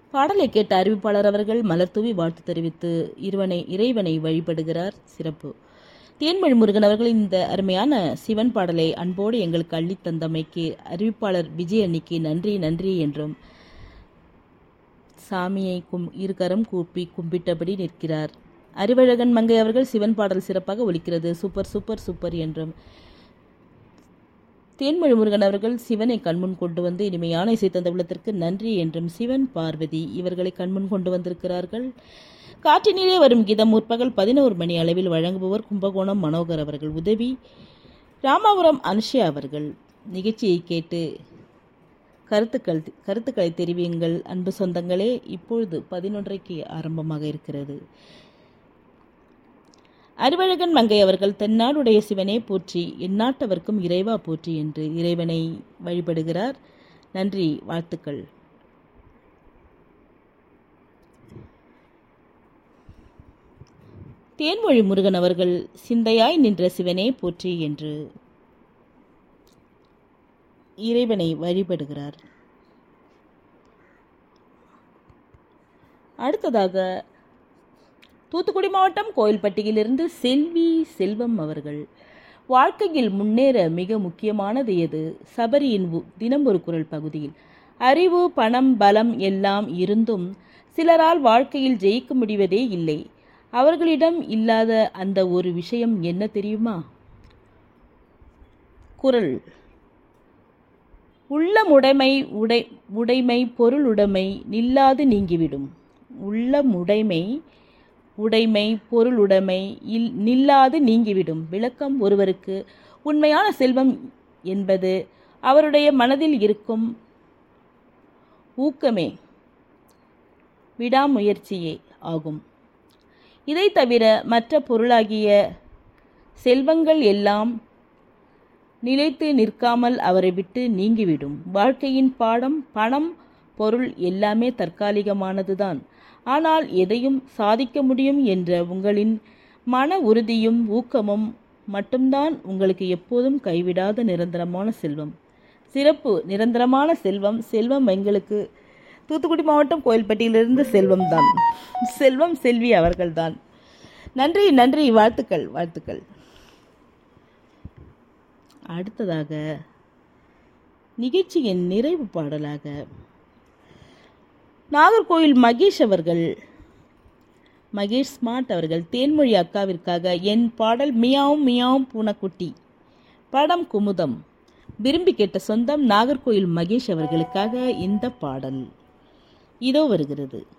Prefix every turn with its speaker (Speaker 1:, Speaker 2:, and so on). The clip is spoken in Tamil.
Speaker 1: பாடலை கேட்ட அறிவிப்பாளர் அவர்கள் மலர்தூவி வாழ்த்து தெரிவித்து இருவனை இறைவனை வழிபடுகிறார் சிறப்பு தேன்மொழி முருகன் அவர்கள் இந்த அருமையான சிவன் பாடலை அன்போடு எங்களுக்கு அள்ளித் தந்தமைக்கு அறிவிப்பாளர் விஜய் அன்னிக்கு நன்றி நன்றி என்றும் சாமியை கும் இருகரம் கூப்பி கும்பிட்டபடி நிற்கிறார் அறிவழகன் மங்கை அவர்கள் சிவன் பாடல் சிறப்பாக ஒலிக்கிறது சூப்பர் சூப்பர் சூப்பர் என்றும் தேன்மொழி முருகன் அவர்கள் சிவனை கண்முன் கொண்டு வந்து இனிமையான இசை தந்த உள்ளத்திற்கு நன்றி என்றும் சிவன் பார்வதி இவர்களை கண்முன் கொண்டு வந்திருக்கிறார்கள் காற்றினிலே வரும் கீதம் முற்பகல் பதினோரு மணி அளவில் வழங்குபவர் கும்பகோணம் மனோகர் அவர்கள் உதவி ராமாபுரம் அனுஷியா அவர்கள் நிகழ்ச்சியை கேட்டு கருத்துக்கள் கருத்துக்களை தெரிவியுங்கள் அன்பு சொந்தங்களே இப்பொழுது பதினொன்றைக்கு ஆரம்பமாக இருக்கிறது அறிவழகன் மங்கை அவர்கள் தென்னாடுடைய சிவனே போற்றி எந்நாட்டவர்க்கும் இறைவா போற்றி என்று இறைவனை வழிபடுகிறார் நன்றி வாழ்த்துக்கள் தேன்மொழி முருகன் அவர்கள் சிந்தையாய் நின்ற சிவனே போற்றி என்று இறைவனை வழிபடுகிறார் அடுத்ததாக தூத்துக்குடி மாவட்டம் கோயில்பட்டியிலிருந்து செல்வி செல்வம் அவர்கள் வாழ்க்கையில் முன்னேற மிக முக்கியமானது எது சபரியின் உ- தினம் ஒரு குரல் பகுதியில் அறிவு பணம் பலம் எல்லாம் இருந்தும் சிலரால் வாழ்க்கையில் ஜெயிக்க முடிவதே இல்லை அவர்களிடம் இல்லாத அந்த ஒரு விஷயம் என்ன தெரியுமா குரல் உள்ளமுடைமை உடை உடைமை பொருளுடைமை நில்லாது நீங்கிவிடும் உள்ளமுடைமை உடைமை பொருளுடைமை இல் நில்லாது நீங்கிவிடும் விளக்கம் ஒருவருக்கு உண்மையான செல்வம் என்பது அவருடைய மனதில் இருக்கும் ஊக்கமே விடாமுயற்சியே ஆகும் இதை தவிர மற்ற பொருளாகிய செல்வங்கள் எல்லாம் நிலைத்து நிற்காமல் அவரை விட்டு நீங்கிவிடும் வாழ்க்கையின் பாடம் பணம் பொருள் எல்லாமே தற்காலிகமானதுதான் ஆனால் எதையும் சாதிக்க முடியும் என்ற உங்களின் மன உறுதியும் ஊக்கமும் மட்டும்தான் உங்களுக்கு எப்போதும் கைவிடாத நிரந்தரமான செல்வம் சிறப்பு நிரந்தரமான செல்வம் செல்வம் எங்களுக்கு தூத்துக்குடி மாவட்டம் கோயில்பட்டியிலிருந்து செல்வம் தான் செல்வம் செல்வி அவர்கள்தான் நன்றி நன்றி வாழ்த்துக்கள் வாழ்த்துக்கள் அடுத்ததாக நிகழ்ச்சியின் நிறைவு பாடலாக நாகர்கோயில் மகேஷ் அவர்கள் மகேஷ் ஸ்மார்ட் அவர்கள் தேன்மொழி அக்காவிற்காக என் பாடல் மியாவும் மியாவும் பூனைக்குட்டி படம் குமுதம் விரும்பி கேட்ட சொந்தம் நாகர்கோயில் மகேஷ் அவர்களுக்காக இந்த பாடல் இதோ வருகிறது